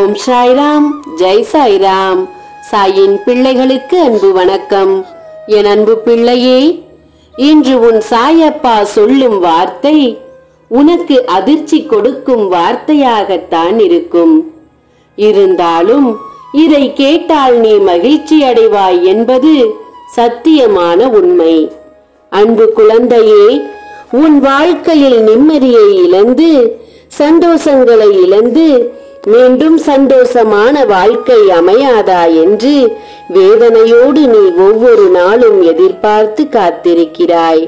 ஓம் சாய்ராம் ஜெய் சாய்ராம் சாயின் பிள்ளைகளுக்கு அன்பு வணக்கம் என் அன்பு பிள்ளையே இன்று உன் சாயப்பா சொல்லும் வார்த்தை உனக்கு அதிர்ச்சி கொடுக்கும் வார்த்தையாகத்தான் இருக்கும் இருந்தாலும் இதை கேட்டால் நீ மகிழ்ச்சி அடைவாய் என்பது சத்தியமான உண்மை அன்பு குழந்தையே உன் வாழ்க்கையில் நிம்மதியை இழந்து சந்தோஷங்களை இழந்து மீண்டும் சந்தோஷமான வாழ்க்கை அமையாதா என்று வேதனையோடு நீ ஒவ்வொரு நாளும் எதிர்பார்த்து காத்திருக்கிறாய்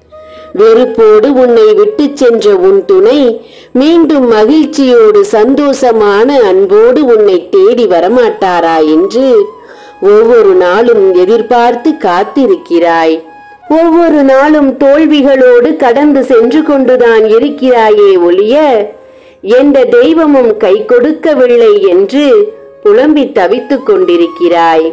வெறுப்போடு உன்னை விட்டுச் சென்ற உன் துணை மீண்டும் மகிழ்ச்சியோடு சந்தோஷமான அன்போடு உன்னை தேடி வரமாட்டாரா என்று ஒவ்வொரு நாளும் எதிர்பார்த்து காத்திருக்கிறாய் ஒவ்வொரு நாளும் தோல்விகளோடு கடந்து சென்று கொண்டுதான் இருக்கிறாயே ஒழிய எந்த தெய்வமும் கை கொடுக்கவில்லை என்று புலம்பி தவித்துக் கொண்டிருக்கிறாய்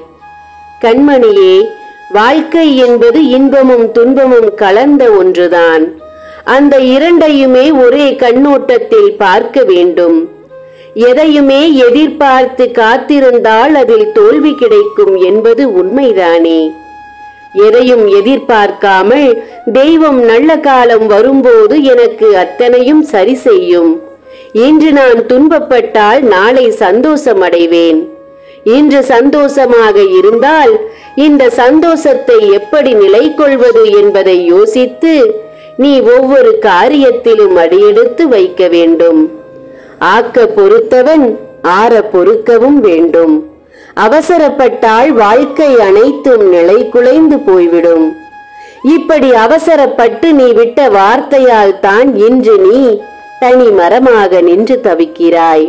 கண்மணியே வாழ்க்கை என்பது இன்பமும் துன்பமும் கலந்த ஒன்றுதான் அந்த இரண்டையுமே ஒரே கண்ணோட்டத்தில் பார்க்க வேண்டும் எதையுமே எதிர்பார்த்து காத்திருந்தால் அதில் தோல்வி கிடைக்கும் என்பது உண்மைதானே எதையும் எதிர்பார்க்காமல் தெய்வம் நல்ல காலம் வரும்போது எனக்கு அத்தனையும் சரி செய்யும் இன்று நான் துன்பப்பட்டால் நாளை சந்தோஷம் அடைவேன் இன்று சந்தோஷமாக இருந்தால் இந்த சந்தோஷத்தை எப்படி நிலை கொள்வது என்பதை யோசித்து நீ ஒவ்வொரு காரியத்திலும் அடியெடுத்து வைக்க வேண்டும் ஆக்க பொறுத்தவன் ஆற பொறுக்கவும் வேண்டும் அவசரப்பட்டால் வாழ்க்கை அனைத்தும் நிலை குலைந்து போய்விடும் இப்படி அவசரப்பட்டு நீ விட்ட வார்த்தையால் தான் இன்று நீ தனி மரமாக நின்று தவிக்கிறாய்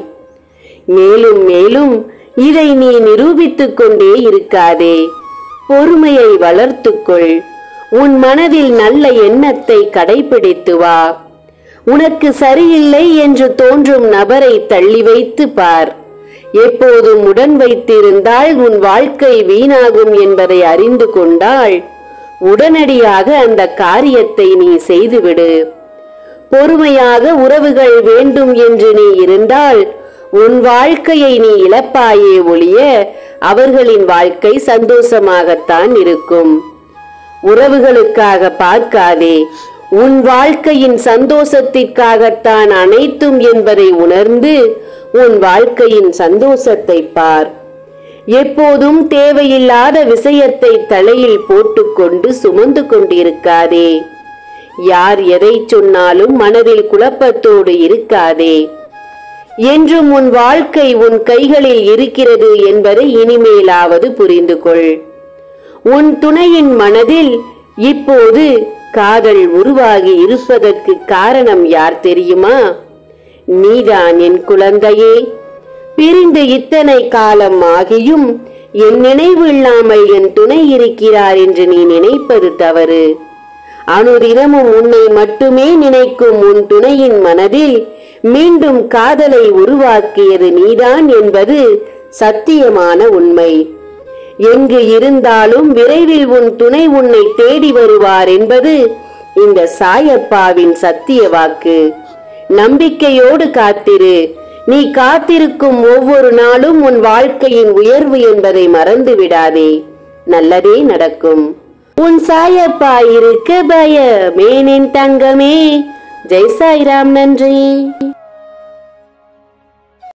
மேலும் மேலும் இதை நீ நிரூபித்துக் கொண்டே இருக்காதே பொறுமையை வளர்த்துக்கொள் உன் மனதில் நல்ல எண்ணத்தை கடைபிடித்து வா உனக்கு சரியில்லை என்று தோன்றும் நபரை தள்ளி வைத்து பார் எப்போதும் உடன் வைத்திருந்தால் உன் வாழ்க்கை வீணாகும் என்பதை அறிந்து கொண்டால் உடனடியாக அந்த காரியத்தை நீ செய்துவிடு பொறுமையாக உறவுகள் வேண்டும் என்று நீ இருந்தால் உன் வாழ்க்கையை நீ இழப்பாயே ஒழிய அவர்களின் வாழ்க்கை சந்தோஷமாகத்தான் இருக்கும் உறவுகளுக்காக பார்க்காதே உன் வாழ்க்கையின் சந்தோஷத்திற்காகத்தான் அனைத்தும் என்பதை உணர்ந்து உன் வாழ்க்கையின் சந்தோஷத்தை பார் எப்போதும் தேவையில்லாத விஷயத்தை தலையில் போட்டுக்கொண்டு சுமந்து கொண்டிருக்காதே யார் எதை சொன்னாலும் மனதில் குழப்பத்தோடு இருக்காதே என்றும் உன் வாழ்க்கை உன் கைகளில் இருக்கிறது என்பதை இனிமேலாவது புரிந்து கொள் உன் துணையின் மனதில் இப்போது காதல் உருவாகி இருப்பதற்கு காரணம் யார் தெரியுமா நீதான் என் குழந்தையே பிரிந்து இத்தனை காலம் ஆகியும் என் நினைவு இல்லாமல் என் துணை இருக்கிறார் என்று நீ நினைப்பது தவறு அனுதினமும் உன்னை மட்டுமே நினைக்கும் உன் துணையின் மனதில் மீண்டும் காதலை உருவாக்கியது நீதான் என்பது சத்தியமான உண்மை எங்கு இருந்தாலும் விரைவில் உன் துணை உன்னை தேடி வருவார் என்பது இந்த சாயப்பாவின் சத்திய வாக்கு நம்பிக்கையோடு காத்திரு நீ காத்திருக்கும் ஒவ்வொரு நாளும் உன் வாழ்க்கையின் உயர்வு என்பதை மறந்து விடாதே நல்லதே நடக்கும் உன் சாயப்பா இருக்க பயமேனின் தங்கமே ஜெய் சாய்ராம் நன்றி